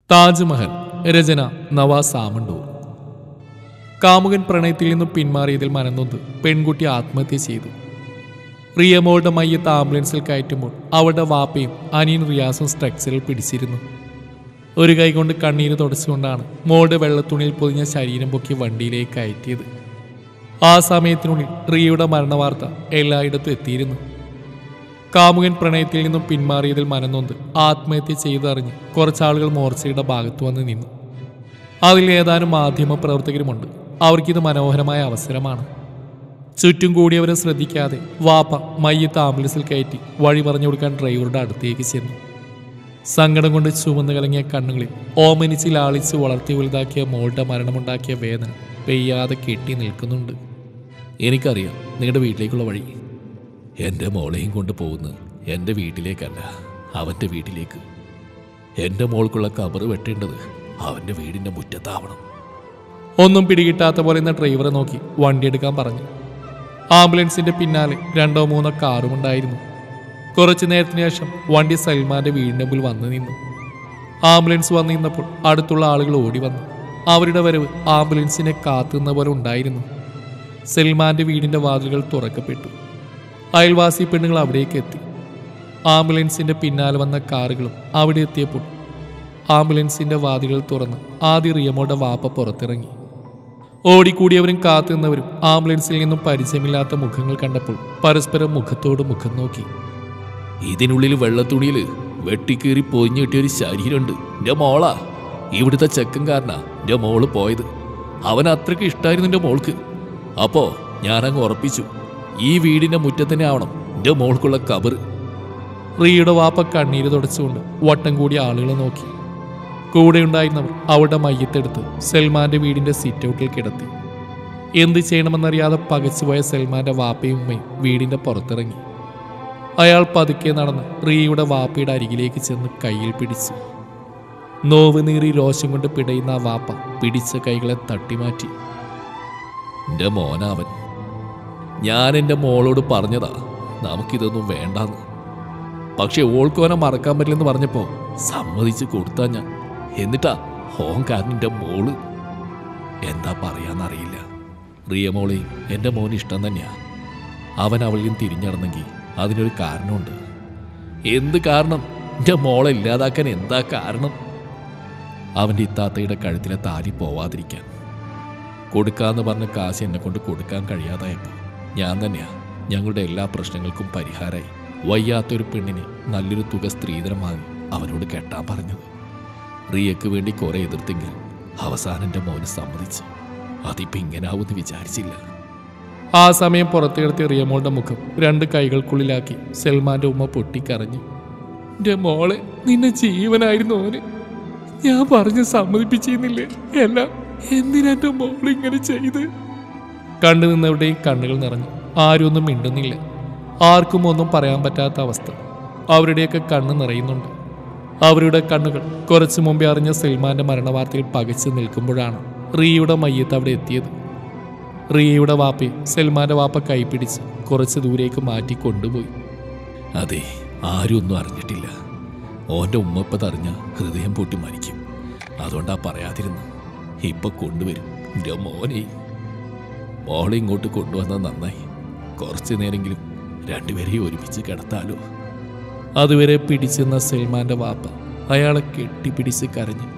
താജ്മഹൽ രചന നവാസ് ആമണ്ടൂർ കാമുകൻ പ്രണയത്തിൽ നിന്നും പിന്മാറിയതിൽ മനന്നൊന്ത് പെൺകുട്ടി ആത്മഹത്യ ചെയ്തു റിയമോളുടെ മയ്യത്ത് ആംബുലൻസിൽ കയറ്റുമ്പോൾ അവളുടെ വാപ്പയും അനിയൻ റിയാസും സ്ട്രക്ചറിൽ പിടിച്ചിരുന്നു ഒരു കൈ കൊണ്ട് കണ്ണീര് തുടച്ചുകൊണ്ടാണ് മോളുടെ വെള്ളത്തുണിയിൽ പൊതിഞ്ഞ ശരീരം പൊക്കി വണ്ടിയിലേക്ക് കയറ്റിയത് ആ സമയത്തിനുള്ളിൽ റിയയുടെ മരണവാർത്ത എല്ലായിടത്തും എത്തിയിരുന്നു കാമുകൻ പ്രണയത്തിൽ നിന്നും പിന്മാറിയതിൽ മനന്നൊന്ത് ആത്മഹത്യ ചെയ്തറിഞ്ഞ് കുറച്ചാളുകൾ മോർച്ചയുടെ ഭാഗത്ത് വന്ന് നിന്നു അതിൽ ഏതാനും മാധ്യമ പ്രവർത്തകരുമുണ്ട് അവർക്കിത് മനോഹരമായ അവസരമാണ് ചുറ്റും കൂടിയവരെ ശ്രദ്ധിക്കാതെ വാപ്പ മയ്യത്ത് ആംബുലൻസിൽ കയറ്റി വഴി പറഞ്ഞു കൊടുക്കാൻ ഡ്രൈവറുടെ അടുത്തേക്ക് ചെന്നു സങ്കടം കൊണ്ട് ചുവന്നു കലങ്ങിയ കണ്ണുകളിൽ ഓമനിച്ച് ലാളിച്ച് വളർത്തി വലുതാക്കിയ മോളുടെ മരണമുണ്ടാക്കിയ വേദന പെയ്യാതെ കെട്ടി നിൽക്കുന്നുണ്ട് എനിക്കറിയാം നിങ്ങളുടെ വീട്ടിലേക്കുള്ള വഴി എൻ്റെ മോളെയും കൊണ്ട് പോകുന്നത് എൻ്റെ വീട്ടിലേക്കല്ല അവൻ്റെ വീട്ടിലേക്ക് എൻ്റെ മോൾക്കുള്ള കബറ് വെട്ടേണ്ടത് അവൻ്റെ വീടിൻ്റെ മുറ്റത്താവണം ഒന്നും പിടികിട്ടാത്ത പോലെ എന്ന ഡ്രൈവറെ നോക്കി വണ്ടി എടുക്കാൻ പറഞ്ഞു ആംബുലൻസിന്റെ പിന്നാലെ രണ്ടോ മൂന്നോ കാറും ഉണ്ടായിരുന്നു കുറച്ചു നേരത്തിന് ശേഷം വണ്ടി സൽമാന്റെ വീടിന്റെ മുമ്പിൽ വന്നു നിന്നു ആംബുലൻസ് വന്നു നിന്നപ്പോൾ അടുത്തുള്ള ആളുകൾ ഓടി വന്നു അവരുടെ വരവ് ആംബുലൻസിനെ കാത്തുനിന്ന പോലെ ഉണ്ടായിരുന്നു സൽമാന്റെ വീടിന്റെ വാതിലുകൾ തുറക്കപ്പെട്ടു അയൽവാസി പെണ്ണുങ്ങൾ അവിടേക്ക് എത്തി ആംബുലൻസിന്റെ പിന്നാലെ വന്ന കാറുകളും അവിടെ എത്തിയപ്പോൾ ആംബുലൻസിന്റെ വാതിലുകൾ തുറന്ന് ആദ്യ റിയമോടെ വാപ്പ പുറത്തിറങ്ങി ഓടിക്കൂടിയവരും കാത്തുനിന്നവരും ആംബുലൻസിൽ നിന്നും പരിചയമില്ലാത്ത മുഖങ്ങൾ കണ്ടപ്പോൾ പരസ്പരം മുഖത്തോട് മുഖം നോക്കി ഇതിനുള്ളിൽ വെള്ളത്തുണിയിൽ വെട്ടിക്കീറി പൊതിഞ്ഞു കിട്ടിയ ഒരു ശരീരമുണ്ട് എൻ്റെ മോളാ ഇവിടുത്തെ ചെക്കൻ കാരനാ എൻ്റെ മോള് പോയത് അവൻ അത്രയ്ക്ക് ഇഷ്ടമായിരുന്നു എൻ്റെ മോൾക്ക് അപ്പോ ഞാനങ്ങ് ഉറപ്പിച്ചു ഈ വീടിന്റെ മുറ്റത്തന്നെ ആവണം എൻ്റെ മോൾക്കുള്ള കബറ് റിയുടെ വാപ്പ കണ്ണീര് തുടച്ചുകൊണ്ട് വട്ടം കൂടിയ ആളുകളെ നോക്കി കൂടെ ഉണ്ടായിരുന്നവർ അവളുടെ മയ്യത്തെടുത്ത് സൽമാന്റെ വീടിന്റെ സിറ്റ് ഔട്ടിൽ കിടത്തി എന്ത് ചെയ്യണമെന്നറിയാതെ പകച്ചുപോയ സൽമാന്റെ വാപ്പയും ഉമ്മയും വീടിന്റെ പുറത്തിറങ്ങി അയാൾ പതുക്കെ നടന്ന് റിയയുടെ വാപ്പയുടെ അരികിലേക്ക് ചെന്ന് കയ്യിൽ പിടിച്ചു നോവ് നീറി രോഷം കൊണ്ട് പിടയുന്ന ആ വാപ്പ പിടിച്ച കൈകളെ തട്ടിമാറ്റി എൻ്റെ മോനാവൻ ഞാൻ എൻ്റെ മോളോട് പറഞ്ഞതാ നമുക്കിതൊന്നും വേണ്ടാന്ന് പക്ഷെ ഓൾക്കോനെ മറക്കാൻ പറ്റില്ലെന്ന് പറഞ്ഞപ്പോൾ സമ്മതിച്ച് കൊടുത്താ ഞാൻ എന്നിട്ടാ ഹോംകാരൻ്റെ മോള് എന്താ പറയാന്നറിയില്ല റിയ മോളെയും എൻ്റെ മോന് ഇഷ്ടം തന്നെയാ അവൻ അവളിലും തിരിഞ്ഞടന്നെങ്കിൽ അതിനൊരു കാരണമുണ്ട് എന്ത് കാരണം എൻ്റെ മോളെ ഇല്ലാതാക്കാൻ എന്താ കാരണം അവൻ്റെ ഇത്താത്തയുടെ കഴുത്തിലെ താലി പോവാതിരിക്കാൻ കൊടുക്കാന്ന് പറഞ്ഞ കാശ് എന്നെ കൊണ്ട് കൊടുക്കാൻ കഴിയാതായപ്പോൾ ഞാൻ തന്നെയാ ഞങ്ങളുടെ എല്ലാ പ്രശ്നങ്ങൾക്കും പരിഹാരമായി വയ്യാത്തൊരു പെണ്ണിനെ നല്ലൊരു തുക സ്ത്രീധനം വാങ്ങി അവനോട് കെട്ടാൻ പറഞ്ഞത് റിയക്ക് വേണ്ടി കുറെ എതിർത്തെങ്കിലും അവസാനം എൻ്റെ മോന് സമ്മതിച്ചു അതിപ്പോ ഇങ്ങനാവൂന്ന് വിചാരിച്ചില്ല ആ സമയം പുറത്തു കിടത്തിയ റിയമോളുടെ മുഖം രണ്ട് കൈകൾക്കുള്ളിലാക്കി സൽമാന്റെ ഉമ്മ പൊട്ടിക്കരഞ്ഞു എൻ്റെ മോളെ നിന്നെ ജീവനായിരുന്നു ഓന് ഞാൻ പറഞ്ഞ് സമ്മതിപ്പിച്ചിരുന്നില്ലേ എല്ലാം എന്തിനാ എൻ്റെ മോൾ ഇങ്ങനെ ചെയ്ത് കണ്ടു നിന്നവരുടെയും കണ്ണുകൾ നിറഞ്ഞു ആരും ഒന്നും മിണ്ടുന്നില്ല ആർക്കും ഒന്നും പറയാൻ പറ്റാത്ത അവസ്ഥ അവരുടെയൊക്കെ കണ്ണ് നിറയുന്നുണ്ട് അവരുടെ കണ്ണുകൾ കുറച്ചു മുമ്പേ അറിഞ്ഞ സൽമാന്റെ മരണവാർത്തയിൽ പകച്ചു നിൽക്കുമ്പോഴാണ് റിയയുടെ മയ്യത്ത് അവിടെ എത്തിയത് റിയയുടെ വാപ്പയെ സൽമാന്റെ വാപ്പ കൈപിടിച്ച് കുറച്ച് ദൂരേക്ക് മാറ്റി കൊണ്ടുപോയി അതെ ആരും ഒന്നും അറിഞ്ഞിട്ടില്ല ഓന്റെ ഉമ്മപ്പത് അറിഞ്ഞ ഹൃദയം പൊട്ടി മരിക്കും അതുകൊണ്ടാ പറയാതിരുന്നു ഇപ്പൊ കൊണ്ടുവരും എൻ്റെ മോനെ മോളെ ഇങ്ങോട്ട് കൊണ്ടുവന്നത് നന്നായി കുറച്ചു നേരെങ്കിലും രണ്ടുപേരെയും ഒരുമിച്ച് കിടത്താലോ അതുവരെ പിടിച്ചെന്ന സൽമാന്റെ വാപ്പ അയാളെ കെട്ടിപ്പിടിച്ച് കരഞ്ഞു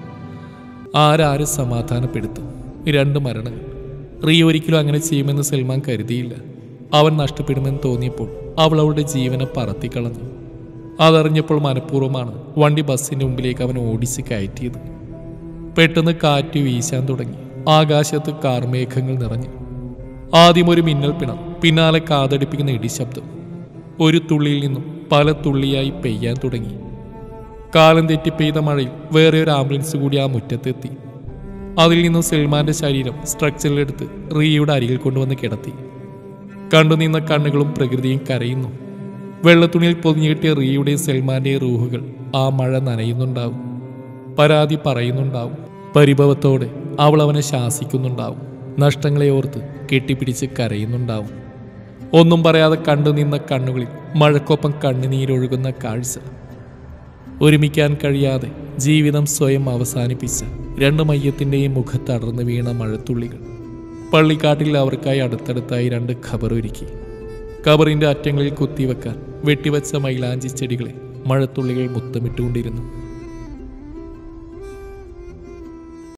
ആരാരെ സമാധാനപ്പെടുത്തും രണ്ട് മരണങ്ങൾ റിയ ഒരിക്കലും അങ്ങനെ ചെയ്യുമെന്ന് സൽമാൻ കരുതിയില്ല അവൻ നഷ്ടപ്പെടുമെന്ന് തോന്നിയപ്പോൾ അവൾ അവളുടെ ജീവനെ പറത്തിക്കളഞ്ഞു അതറിഞ്ഞപ്പോൾ മനഃപൂർവ്വമാണ് വണ്ടി ബസ്സിന്റെ മുമ്പിലേക്ക് അവൻ ഓടിച്ച് കയറ്റിയത് പെട്ടെന്ന് കാറ്റ് വീശാൻ തുടങ്ങി ആകാശത്ത് കാർമേഘങ്ങൾ നിറഞ്ഞു ആദ്യം ഒരു മിന്നൽ പിണം പിന്നാലെ കാതടിപ്പിക്കുന്ന ഇടിശബ്ദം ഒരു തുള്ളിയിൽ നിന്നും പല തുള്ളിയായി പെയ്യാൻ തുടങ്ങി കാലം തെറ്റി പെയ്ത മഴയിൽ വേറെ ഒരു ആംബുലൻസ് കൂടി ആ മുറ്റത്തെത്തി അതിൽ നിന്നും സൽമാന്റെ ശരീരം സ്ട്രക്ചറിലെടുത്ത് റിയയുടെ അരികിൽ കൊണ്ടുവന്ന് കിടത്തി കണ്ടുനിന്ന കണ്ണുകളും പ്രകൃതിയും കരയുന്നു വെള്ളത്തുണിയിൽ പൊതിഞ്ഞു കിട്ടിയ റിയയുടെയും സൽമാന്റെയും റൂഹുകൾ ആ മഴ നനയുന്നുണ്ടാവും പരാതി പറയുന്നുണ്ടാവും പരിഭവത്തോടെ അവൾ അവനെ ശാസിക്കുന്നുണ്ടാവും നഷ്ടങ്ങളെ ഓർത്ത് കെട്ടിപ്പിടിച്ച് കരയുന്നുണ്ടാവും ഒന്നും പറയാതെ കണ്ടുനിന്ന കണ്ണുകളിൽ മഴക്കൊപ്പം കണ്ണുനീരൊഴുകുന്ന കാഴ്ച ഒരുമിക്കാൻ കഴിയാതെ ജീവിതം സ്വയം അവസാനിപ്പിച്ച രണ്ട് മയ്യത്തിൻ്റെയും മുഖത്തടർന്ന് വീണ മഴത്തുള്ളികൾ പള്ളിക്കാട്ടിൽ അവർക്കായി അടുത്തടുത്തായി രണ്ട് ഖബർ ഒരുക്കി ഖബറിന്റെ അറ്റങ്ങളിൽ കുത്തിവെക്കാൻ വെട്ടിവെച്ച മൈലാഞ്ചി ചെടികളെ മഴത്തുള്ളികൾ മുത്തമിട്ടുകൊണ്ടിരുന്നു